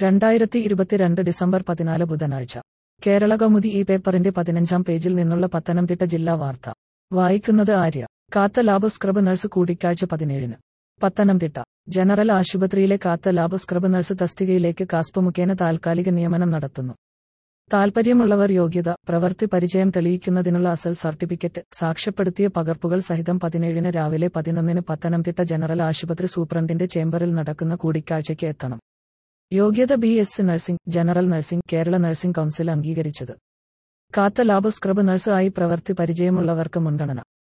രണ്ടായിരത്തി ഇരുപത്തിരണ്ട് ഡിസംബർ പതിനാല് ബുധനാഴ്ച കേരള കൗമുദി ഈ പേപ്പറിന്റെ പതിനഞ്ചാം പേജിൽ നിന്നുള്ള പത്തനംതിട്ട ജില്ലാ വാർത്ത വായിക്കുന്നത് ആര്യ കാത്ത ലാബ് സ്ക്രബ് നഴ്സ് കൂടിക്കാഴ്ച പതിനേഴിന് പത്തനംതിട്ട ജനറൽ ആശുപത്രിയിലെ കാത്ത ലാബ് സ്ക്രബ് നഴ്സ് തസ്തികയിലേക്ക് കാസ്പ് മുഖേന താൽക്കാലിക നിയമനം നടത്തുന്നു താൽപര്യമുള്ളവർ യോഗ്യത പ്രവൃത്തി പരിചയം തെളിയിക്കുന്നതിനുള്ള അസൽ സർട്ടിഫിക്കറ്റ് സാക്ഷ്യപ്പെടുത്തിയ പകർപ്പുകൾ സഹിതം പതിനേഴിന് രാവിലെ പതിനൊന്നിന് പത്തനംതിട്ട ജനറൽ ആശുപത്രി സൂപ്രണ്ടിന്റെ ചേംബറിൽ നടക്കുന്ന കൂടിക്കാഴ്ചയ്ക്ക് എത്തണം യോഗ്യത B S nursing general nursing Kerala nursing council അംഗീകരിച്ചത് കാത്ത ലാബ് സ്ക്രബ് നഴ്സ് ആയി പ്രവൃത്തി പരിചയമുള്ളവർക്ക് മുൻഗണന